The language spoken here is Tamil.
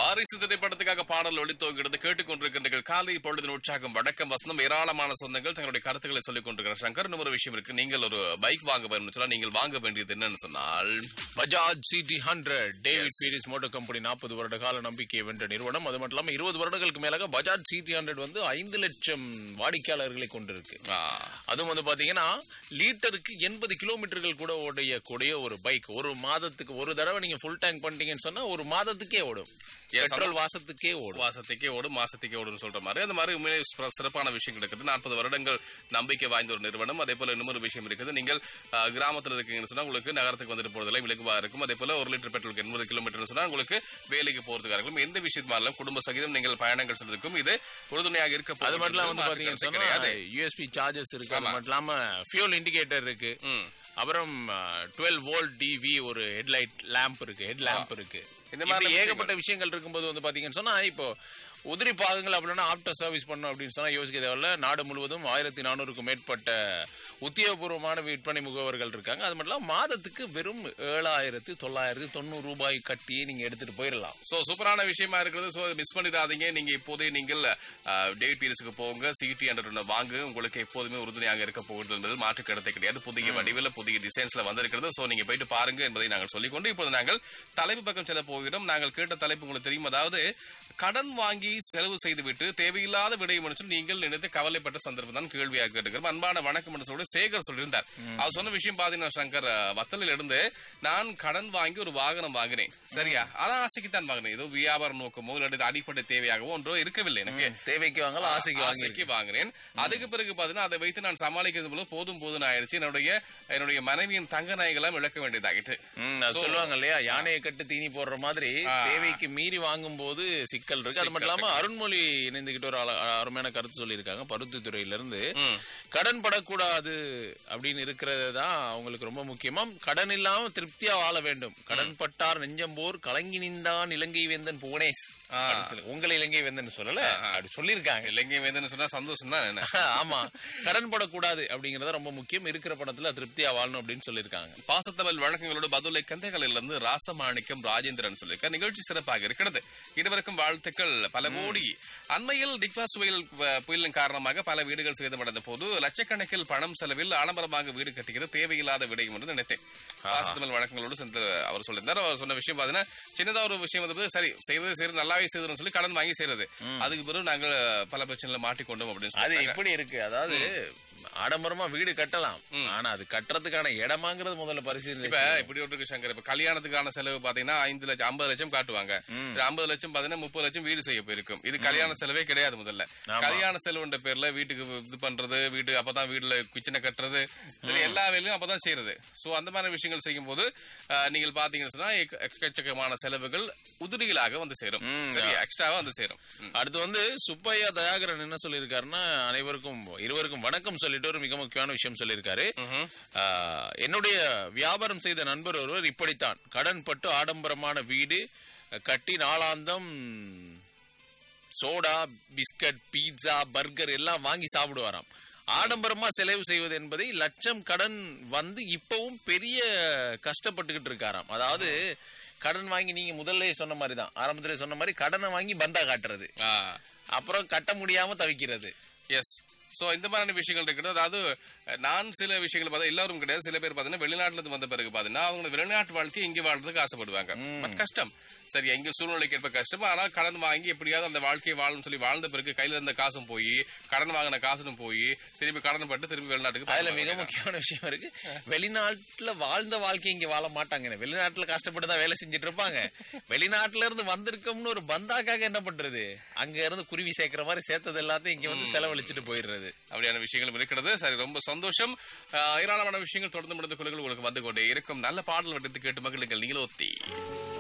வாரிசு திரைப்படத்துக்காக பாடல் ஒளித்தோங்கிறது கேட்டுக்கொண்டிருக்கின்றீர்கள் காலை பொழுதின் உற்சாகம் வடக்கம் வசனம் ஏராளமான சொந்தங்கள் தங்களுடைய கருத்துக்களை சொல்லிக் கொண்டிருக்கிற சங்கர் இன்னும் ஒரு விஷயம் இருக்கு நீங்கள் ஒரு பைக் வாங்க வேணும்னு சொன்னா நீங்கள் வாங்க வேண்டியது என்னன்னு சொன்னால் Bajaj CT hundred David Pieris motor company நாற்பது வருட கால நம்பிக்கையை வென்ற நிறுவனம் அது மட்டும் இல்லாம இருபது வருடங்களுக்கு மேலாக பஜாஜ் சிடி ஹண்ட்ரட் வந்து ஐந்து லட்சம் வாடிக்கையாளர்களை கொண்டிருக்கு ஆ, அதுவும் வந்து பாத்தீங்கன்னா லிட்டருக்கு எண்பது கிலோமீட்டர்கள் கூட ஓடக்கூடிய ஒரு பைக் ஒரு மாதத்துக்கு ஒரு தடவை நீங்க ஃபுல் டேங்க் பண்ணிட்டீங்கன்னு சொன்னா ஒரு மாதத்துக்கே ஓடும் Yes, பெட்ரோல் வாசத்துக்கே ஓடும் மாசத்துக்கே ஓடும் மாசத்துக்கே ஓடும் சொல்ற மாதிரி அந்த மாதிரி உண்மையிலே சிற- சிறப்பான விஷயம் இருக்குது நாற்பது வருடங்கள் நம்பிக்கை வாய்ந்த ஒரு நிறுவனம் அதே போல இன்னொரு விஷயம் இருக்குது நீங்கள் ஆ, கிராமத்துல இருக்கீங்கன்னு சொன்னா உங்களுக்கு நகரத்துக்கு வந்துட்டு போறதுல விலகுவா இருக்கும் அதே போல ஒரு லிட்டர் பெட்ரோலுக்கு எண்பது கிலோமீட்டர் சொன்னா உங்களுக்கு வேலைக்கு போறதுக்காக இருக்கும் எந்த விஷயமாலும் குடும்ப சகிதம் நீங்கள் பயணங்கள் செல்றதுக்கும் இது உறுதுணையாக இருக்க அது மட்டும் இல்லாம வந்து மாற்று பாத்தீங்கன்னு கருத்து சொன்னா கிடையாது யூஎஸ்பி சார்ஜஸ் இருக்கு அது மட்டும் இல்லாம ஃபியூல் இண்டிகேட்டர் இருக்கு ம். அப்புறம் டுவெல் வோல்ட் டிவி ஒரு ஹெட்லைட் லேம்ப் இருக்கு ஹெட் லேம்ப் இருக்கு இந்த இந்த மாதிரி மாதிரி ஏகப்பட்ட விஷயங்கள் இருக்கும்போது வந்து பாத்தீங்கன்னு சொன்னா இப்போ உதிரி பாகங்கள் அப்படின்னா ஆப்டர் சர்வீஸ் பண்ணணும் அப்படின்னு சொன்னா யோசிக்க தேவையில்ல நாடு முழுவதும் ஆயிரத்தி நானூறுக்கும் மேற்பட்ட உத்தியோகபூர்வமான விற்பனை முகவர்கள் இருக்காங்க அது மட்டும் இல்லாம மாதத்துக்கு வெறும் ஏழாயிரத்தி தொள்ளாயிரத்தி தொண்ணூறு ரூபாய் கட்டியே நீங்க எடுத்துட்டு போயிடலாம் சோ சூப்பரான விஷயமா இருக்கிறது சோ மிஸ் பண்ணிடாதீங்க நீங்க இப்போதே நீங்கள் டேவிட் பீரிஸுக்கு போங்க சிடி என்ற வாங்க உங்களுக்கு எப்போதுமே உறுதுணையாக இருக்க போகிறது என்பது மாற்று கருத்தை கிடையாது புதிய வடிவில் புதிய டிசைன்ஸ்ல வந்திருக்கிறது சோ நீங்க போயிட்டு பாருங்க என்பதை நாங்கள் சொல்லிக்கொண்டு இப்போது நாங்கள் தலைப்பு பக்கம் செல்ல போகிறோம் நாங்கள் கேட்ட தலைப்பு உங்களுக்கு தெரியும் அதாவது கடன் வாங்கி செலவு செய்துவிட்டு தேவையில்லாத விடயம் என்று சொல்லி நீங்கள் நினைத்து கவலைப்பட்ட சந்தர்ப்பம் தான் கேள்வியாக கேட்டுக்கிறோம் அன்பான வணக்கம் என்று சொல்லி சேகர் சொல்லியிருந்தார் அவர் சொன்ன விஷயம் பாத்தீங்கன்னா சங்கர் அஹ், வத்தலில் இருந்து நான் கடன் வாங்கி ஒரு வாகனம் வாங்கினேன் சரியா ஆனா ஆசைக்கு தான் வாங்கினேன் ஏதோ வியாபார நோக்கமோ இல்லாட்டி அடிப்படை தேவையாகவோ ஒன்றோ இருக்கவில்லை எனக்கு தேவைக்கு வாங்கலாம் ஆசைக்கு வாங்கி ஆசைக்கு வாங்கினேன் அதுக்கு பிறகு பாத்தீங்கன்னா அதை வைத்து நான் சமாளிக்கிறது போல போதும் போதும் ஆயிடுச்சு என்னுடைய என்னுடைய மனைவியின் தங்க நாய்களாம் இழக்க வேண்டியதாகிட்டு ம், அது சொல்லுவாங்க இல்லையா யானையை கட்டு தீனி போடுற மாதிரி தேவைக்கு மீறி வாங்கும் போது சிக்கல் இருக்கு அது மட்டும் இல்லாம அருண்மொழி இணைந்துகிட்டு ஒரு அழ- அருமையான கருத்து சொல்லியிருக்காங்க பருத்தித்துறையில இருந்து ம். கடன் படக்கூடாது அப்படின்னு இருக்கிறது தான் அவங்களுக்கு ரொம்ப முக்கியமா கடன் இல்லாம திருப்தியா வாழ வேண்டும் கடன் பட்டார் நெஞ்சம் போர் கலங்கி நின்றான் இலங்கை வேந்தன் புவனேஷ் அப்படின்னு சொல்லி- உங்களை இலங்கை வேந்தன் சொல்லல அப்படி சொல்லியிருக்காங்க இலங்கை வேதனை சொன்னா சந்தோஷம் தான் என்ன ஆமா கடன் படக்கூடாது அப்படிங்கறது ரொம்ப முக்கியம் இருக்கிற பணத்துல திருப்தியா வாழணும் அப்படின்னு சொல்லியிருக்காங்க பாசத்தமிழ் வழக்கங்களோட பதுளை கந்தைகளில் இருந்து ராசமாணிக்கம் ராஜேந்திரன் சொல்லியிருக்க நிகழ்ச்சி சிறப்பாக இருக்கிறது இருவருக்கும் வாழ்த்துக்கள் பல கோடி அண்மையில் டிக்வாஸ் புயல் வ- புயலின் காரணமாக பல வீடுகள் சேதமடைந்த போது லட்சக்கணக்கில் பணம் செலவில் ஆடம்பரமாக வீடு கட்டுகிறது தேவையில்லாத விடயம் என்று நினைத்தேன் பாசத்தமிழ் வழக்கங்களோடு சேர்ந்து அவர் சொல்லியிருந்தார் அவர் சொன்ன விஷயம் பாத்தீங்கன்னா சின்னதா ஒரு விஷயம் வந்து சரி செய்வது செய்யறது நல்லாவே செய்யறதுன்னு சொல்லி கடன் வாங்கி செய்யறது அதுக்கு பிறகு நாங்கள் பல பிரச்சனைகளை மாட்டிக்கொண்டோம் அப்படின்னு அது சொல்லி எப்படி இருக்கு அதாவது ஆடம்பரமா வீடு கட்டலாம் ஆனா அது கட்டுறதுக்கான இடமாங்கிறது முதல்ல பரிசீலனை இப்ப இப்படி ஒரு இருக்கு சங்கர் இப்ப கல்யாணத்துக்கான செலவு பாத்தீங்கன்னா ஐந்து லட்சம் ஐம்பது லட்சம் காட்டுவாங்க இது ஐம்பது லட்சம் பாத்தீங்கன்னா முப்பது லட்சம் வீடு செய்ய போயிருக்கும் இது கல்யாண செலவே கிடையாது முதல்ல கல்யாண செலவுன்ற பேர்ல வீட்டுக்கு இது பண்றது வீட்டு அப்பதான் வீட்டுல கிச்சனை கட்டுறது சரி எல்லா வேலையும் அப்பதான் செய்யறது சோ அந்த மாதிரி விஷயங்கள் செய்யும் போது அஹ், நீங்கள் பாத்தீங்கன்னு சொன்னா எக்க- எக்கச்சக்கமான செலவுகள் உதிரிகளாக வந்து சேரும் சரி எக்ஸ்ட்ராவா வந்து சேரும் ம். அடுத்து வந்து சுப்பையா தயாகரன் என்ன சொல்லியிருக்காருன்னா அனைவருக்கும் இருவருக்கும் வணக்கம் சொல்லிட்டு ஒரு மிக முக்கியமான விஷயம் சொல்லியிருக்காரு ஆஹ், என்னுடைய வியாபாரம் செய்த நண்பர் ஒருவர் இப்படித்தான் கடன் பட்டு ஆடம்பரமான வீடு அஹ், கட்டி நாளாந்தம் சோடா பிஸ்கட் பீட்சா பர்கர் எல்லாம் வாங்கி சாப்பிடுவாராம் ஆடம்பரமா செலவு செய்வது என்பதை லட்சம் கடன் வந்து இப்பவும் பெரிய கஷ்டப்பட்டுக்கிட்டு இருக்காராம் அதாவது கடன் வாங்கி நீங்க முதல்ல சொன்ன மாதிரி தான் ஆரம்பத்துல சொன்ன மாதிரி கடனை வாங்கி பந்தா காட்டுறது ஆ அப்புறம் கட்ட முடியாம தவிக்கிறது எஸ் சோ இந்த மாதிரியான விஷயங்கள் இருக்குது அதாவது அஹ், நான் சில விஷயங்கள் பார்த்தா எல்லாரும் கிடையாது சில பேர் பார்த்தீங்கன்னா வெளிநாட்டுல இருந்து வந்த பிறகு பார்த்தீங்கன்னா அவங்க வெளிநாட்டு வாழ்க்கை இங்கே வாழ்றதுக்கு ஆசைப்படுவாங்க பட் கஷ்டம் சரி எங்க சூழ்நிலைக்கு ஏற்ப கஷ்டம் ஆனால் கடன் வாங்கி எப்படியாவது அந்த வாழ்க்கையை வாழும் சொல்லி வாழ்ந்த பிறகு கையில இருந்த காசும் போய் கடன் வாங்கின காசும் போய் திருப்பி கடன் பட்டு திருப்பி வெளிநாட்டுக்கு அதுல போக மிக வேண்டியதுதான். முக்கியமான விஷயம் இருக்கு வெளிநாட்டுல வாழ்ந்த வாழ்க்கை இங்க வாழ மாட்டாங்க வெளிநாட்டுல கஷ்டப்பட்டு தான் வேலை செஞ்சுட்டு இருப்பாங்க வெளிநாட்டுல இருந்து வந்திருக்கோம்னு ஒரு பந்தாக்காக என்ன பண்றது அங்க இருந்து குருவி சேர்க்கிற மாதிரி சேர்த்தது எல்லாத்தையும் இங்க வந்து செலவழிச்சிட்டு போயிடுறது அப்படியான விஷயங்களும் இருக்கிறது சரி ரொம்ப சந்தோஷம் அஹ், ஏராளமான விஷயங்கள் தொடர்ந்து முடிந்த கொள்ளுங்கள் உங்களுக்கு வந்து கொண்டே இருக்கும் நல்ல பாடல் வட்டத்தை கேட்டு மகளுங்கள் நீங்களோத்தி